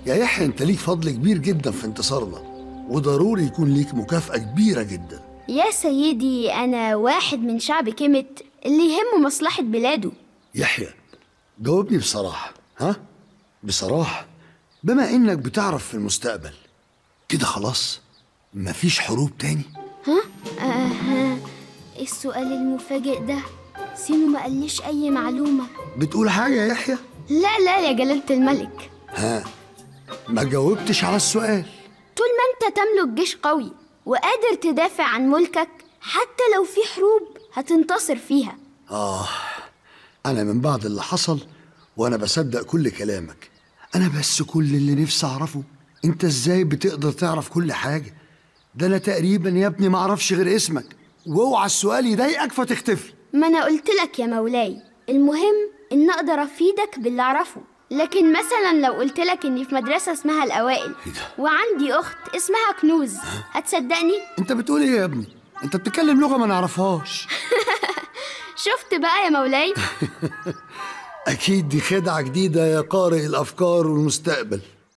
يا يحيى انت ليك فضل كبير جدا في انتصارنا وضروري يكون ليك مكافأة كبيرة جدا يا سيدي أنا واحد من شعب كيمت اللي يهمه مصلحة بلاده يحيى جاوبني بصراحة ها؟ بصراحة بما إنك بتعرف في المستقبل كده خلاص مفيش حروب تاني آه إيه السؤال المفاجئ ده سينو ما قاليش أي معلومة بتقول حاجة يا يحيى؟ لا لا يا جلالة الملك ها ما جاوبتش على السؤال طول ما أنت تملك جيش قوي وقادر تدافع عن ملكك حتى لو في حروب هتنتصر فيها آه أنا من بعد اللي حصل وأنا بصدق كل كلامك أنا بس كل اللي نفسي أعرفه أنت إزاي بتقدر تعرف كل حاجة ده أنا تقريبا يا ابني ما أعرفش غير اسمك واوعى السؤال يضايقك فتختفي ما أنا قلت لك يا مولاي المهم إن أقدر أفيدك باللي أعرفه لكن مثلا لو قلت لك إني في مدرسة اسمها الأوائل إيه ده؟ وعندي أخت اسمها كنوز هتصدقني؟ أنت بتقول إيه يا ابني؟ أنت بتتكلم لغة ما نعرفهاش شفت بقى يا مولاي؟ أكيد دي خدعة جديدة يا قارئ الأفكار والمستقبل